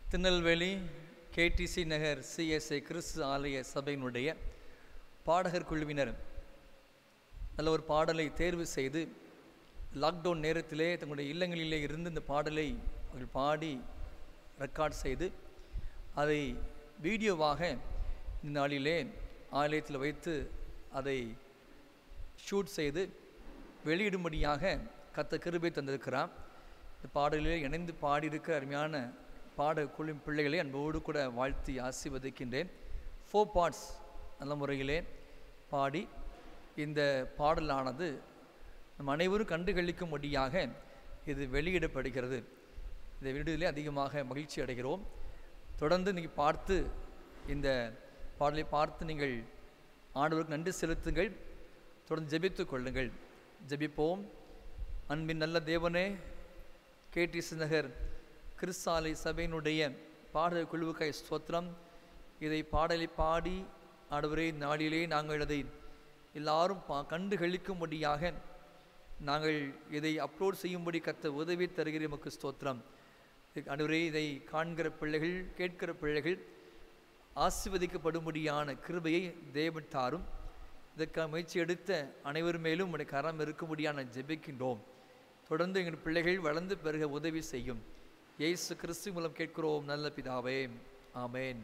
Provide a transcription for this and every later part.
Tirunelveli KTC Nagar CSI கிறிஸ்து ஆலய சபையினுடைய பாடகர் குழுவினர் நல்ல ஒரு பாடலை தேர்வு செய்து லாக்டவுன் நேரத்திலே தங்களுடைய இல்லங்களிலே இருந்து இந்த பாடலை அவர்கள் பாடி ரெக்கார்ட் செய்து அதை வீடியோவாக இந்த நாளிலே ஆலயத்தில் வைத்து அதை ஷூட் செய்து வெளியிடும்படியாக கத்த கிருபை தந்திருக்கிறார் இந்த பாடலிலே இணைந்து பாடியிருக்க அருமையான பாட குழு பிள்ளைகளை அன்போடு கூட வாழ்த்தி ஆசீர்வதிக்கின்றேன் ஃபோர் பார்ட்ஸ் நல்ல முறையிலே பாடி இந்த பாடலானது நம் அனைவரும் கண்டுகளிக்கும்படியாக இது வெளியிடப்படுகிறது இந்த வீடியோவிலே அதிகமாக மகிழ்ச்சி அடைகிறோம் தொடர்ந்து நீங்கள் பார்த்து இந்த பாடலை பார்த்து நீங்கள் ஆண்டவருக்கு நன்றி செலுத்துங்கள் தொடர்ந்து ஜெபித்துக் கொள்ளுங்கள் ஜெபிப்போம் அன்பின் நல்ல தேவனே கேடிசி நகர் கிறிஸ்தாலை சபையினுடைய பாடல் குழுவுக்காய் ஸ்தோத்திரம் இதை பாடலை பாடி ஆடவரே நாளிலே நாங்கள் அதை எல்லாரும் பா கண்டு கழிக்கும்படியாக நாங்கள் இதை அப்லோட் செய்யும்படி கத்த உதவி தருகிற எமக்கு ஸ்தோத்திரம் ஆண்டவரே இதை காண்கிற பிள்ளைகள் கேட்கிற பிள்ளைகள் ஆசிர்வதிக்கப்படும்படியான கிருபையை தேவன் தாரும் இதற்காக முயற்சி எடுத்த அனைவர் மேலும் உடைய கரம் இருக்கும்படியான ஜெபிக்கின்றோம் தொடர்ந்து எங்கள் பிள்ளைகள் வளர்ந்து பெருக உதவி செய்யும் இயேசு கிறிஸ்து மூலம் கேட்கிறோம் நல்ல பிதாவே ஆமேன்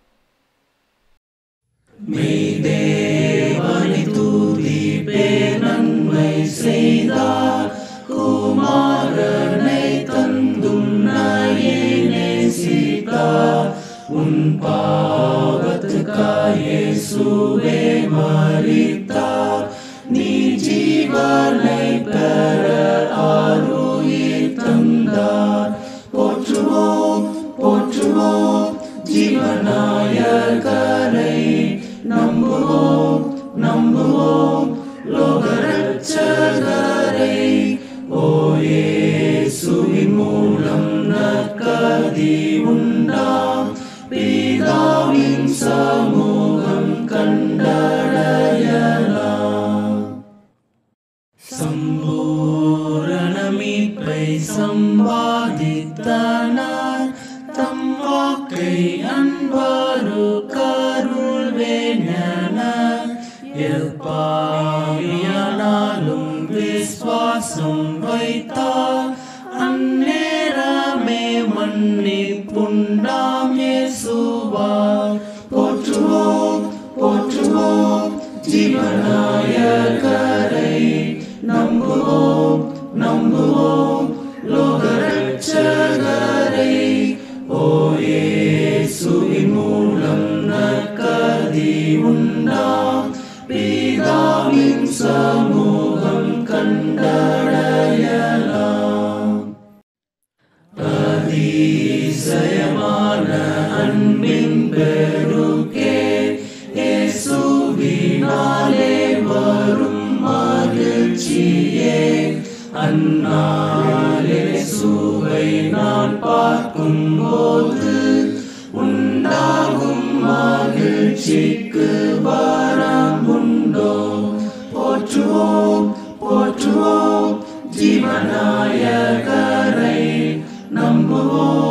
மெய்தேவனை துதிப்பே நன்மை செய்தார் குமாரனை தந்தும் நாயே நேசித்தார் உன் பாவத்துக்காய் இயேசுவே மரித்தார் நீ ஜீவனை பெற ஆருயிர் தந்தார் போற்றுவோம் போற்றுவோம் ஜீவநாயகரை நம்புவோம் நம்புவோம் லோகரட்சகரை ஓயேசுவின் மூலம் நற்கதி உண்டாம் பிதாவின் சமூகம் கண்டடையலாம் சம்பூரண மீட்பை சம்பாதித்தனார் தம் வாக்கை அன்பாரு கருள்வேன எப்பாவியானாலும் விஸ்வாசம் வைத்தார் அந்நேரமே மன்னிப்புண்டாம் இயேசுவார் போற்றுவோம் போற்றுவோம் ஜீவநாயகரை நம்புவோம் நம்புவோம் லோகரட்சகரை ஓயேசுவின் மூலம் நற்கதி உண்டாம் பிதாவின் சமூகம் கண்டடையலாம் அதிசயமான அன்பின் பெருக்கே இயேசுவினாலே வரும் மகிழ்ச்சியே அந்நாளே சுவை நான் பார்க்கும் போது உண்டாகும் மகிழ்ச்சிக்கு வரமுண்டோ போற்றுவோம் போற்றுவோம் ஜீவநாயகரை நம்புவோம்